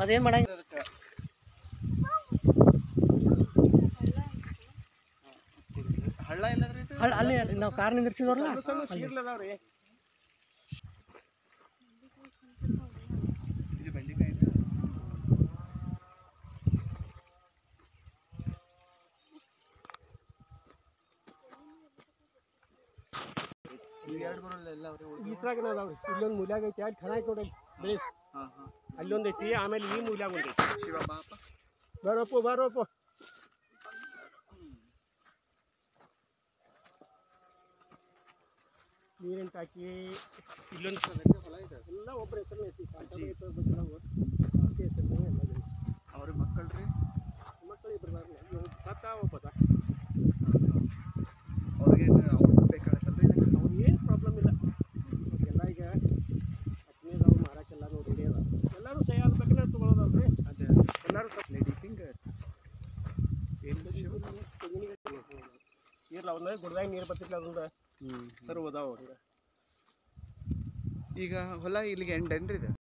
ಅದೇನು ಮಾಡಂಗ ಹಳ್ಳ ಎಲ್ಲಾದ್ರೂ ಇದು ಹಳ್ಳ ಅಲ್ಲಿ ಅಲ್ಲಿ ನಾವು ಕಾರ್ ನಿಂದಿರ್ಸಿದವ್ರಲ್ಲ ಇದು ಬೆಂಡೆಕಾಯಿ ಈಗ ಎರಡು ಬರೋಲ್ಲ ಎಲ್ಲ ಅವ್ರೆ ಉಳ್ದು ಇದ್ರಾಗನ ಅದಾವ್ರಿ ಇಲ್ಲೊಂದು ಮೂಲ್ಯಾಗ ಐತಿ ಯಾಕೆ ಚೆನ್ನಾಗಿ ಕೊಡಿ ಬೆಳೆ ಹಾಂ ಹಾಂ ಅಲ್ಲೊಂದು ಐತಿ ಆಮೇಲೆ ಈ ಮೂಲ್ಯಾಗ ಒಂದು ಐತಿ ಶಿವ ಬಾಪ ಬರೋಪ್ಪು ಬರೋಪ್ಪು ನೀರಿನ ಟಾಕಿ ಇಲ್ಲೊಂದು ಹೊಲ ಇದೆ ಎಲ್ಲ ಒಬ್ಬರ ಹೆಸರು ಐತಿ ಸಾಕಾಗಿ ಐತೆ ಗೊತ್ತಿಲ್ಲ ಅವ್ರು. ಅದ್ಕೆ ಹೆಸರು ಎಲ್ಲ ಇದೆ. ಅವ್ರ ಮಕ್ಕಳು ರೀ ಮಕ್ಕಳು ಇಬ್ರು ಬರಲ್ಲ ಇವ್ನು ತಾತ ಒಬ್ಬ ಅವ್ರಿಗೇನು ಅವ್ರಿಗೆ ಬೇಕಾಗತ್ತಲ್ರಿ ಇದಕ್ಕೆ ಅವ್ರು ಏನು ಪ್ರಾಬ್ಲಮ್ ಇಲ್ಲ ಎಲ್ಲ ಈಗ ಹತ್ತನೇದವ್ರು ಮಾರಕ್ಕೆಲ್ಲ ನೋಡಿ ರೆಡಿ ಅದ ಎಲ್ಲರೂ ಸಹ ಆಗ್ಬೇಕಂದ್ರೆ ತೊಗೊಳೋದಲ್ರಿ ಅದೇ ಎಲ್ಲರೂ ಲೇಡಿ ಫಿಂಗರ್ ಏನು ಶಿವ ನೀರ್ಲ ಅವನ್ನ ಗುಡ್ದಾಗ ನೀರು ಬರ್ತಿರ್ಲ ಅದೊಂದು ಹ್ಞೂ ಸರ್ ಅದಾವ ಅವ್ರಿಗೆ ಈಗ ಹೊಲ ಇಲ್ಲಿಗೆ ಎಂಡ್ ಏನ್ರಿ ಇದು